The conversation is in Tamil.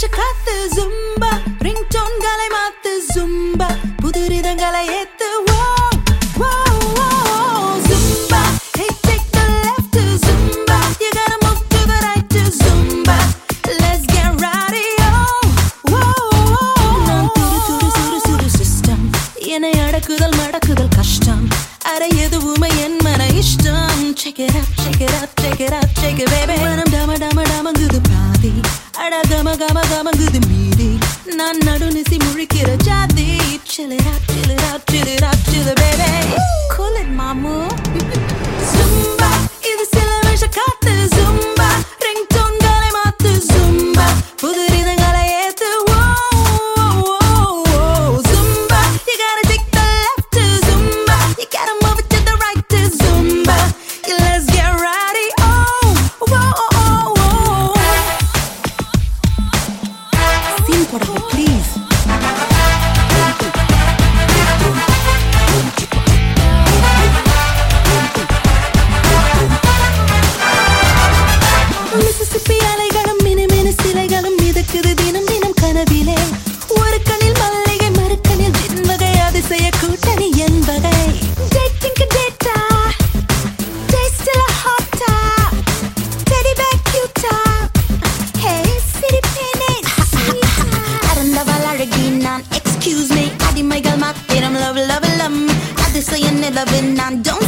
சிலுமிஷ காத்து ஜும்பா ரிங் டோன்களை மாத்து ஜும்பா புது ரிதங்களை ஏத்து Whoa, whoa, whoa. Zumba. Hey, take the left to Zumba. You gotta move to the right to Zumba. Let's get rowdy, oh. Whoa, whoa. நான் துரு துரு சுறு சுறு system. என்னை அடக்குதல் மடக்குதல் கஷ்டம் அட எதுவுமே என் மன இஷ்டம் check it out check it out check it out check it baby மனம் டம டம டமங்குது பாதி அட கம கம கமங்குது மீதி நான் நடுநிசி முழிக்கிற ஜாதி chill it out chill it out chill it out chill it baby cool it மாமு Zumba இது சில விஷ காத்து Zumba ரிங்டோன்களை மாத்து Zumba புது ரிதங்களை ஏத்து Whoa, whoa, whoa. Zumba you gotta take the left to Zumba you gotta move it to the right to Zumba let's get rowdy oh whoa, whoa, whoa. Scene போடுங்க ப்ளீஸ் மிசிசிப்பி அலைகளும் மினுமினு சிலைகளும் மிதக்குது தினம் தினம் கனவிலே ஒரு கண்ணில் மல்லிகை மறுக்கண்ணில் ஜின்வகை அதிசய கூட்டணி என்பதை டேட்டிங்க்கு டேட்டா டேஸ்டில் ஹாட்டா டெடி பேக் கியூட்டா ஹே சிரிப்பேனே அறந்தவள் அழகி நான் எக்ஸ்கியூஸ் மீ அடிமைகள் மாத்திரம் லவ் லவ் லம் அதிசய நிலவு நான் don't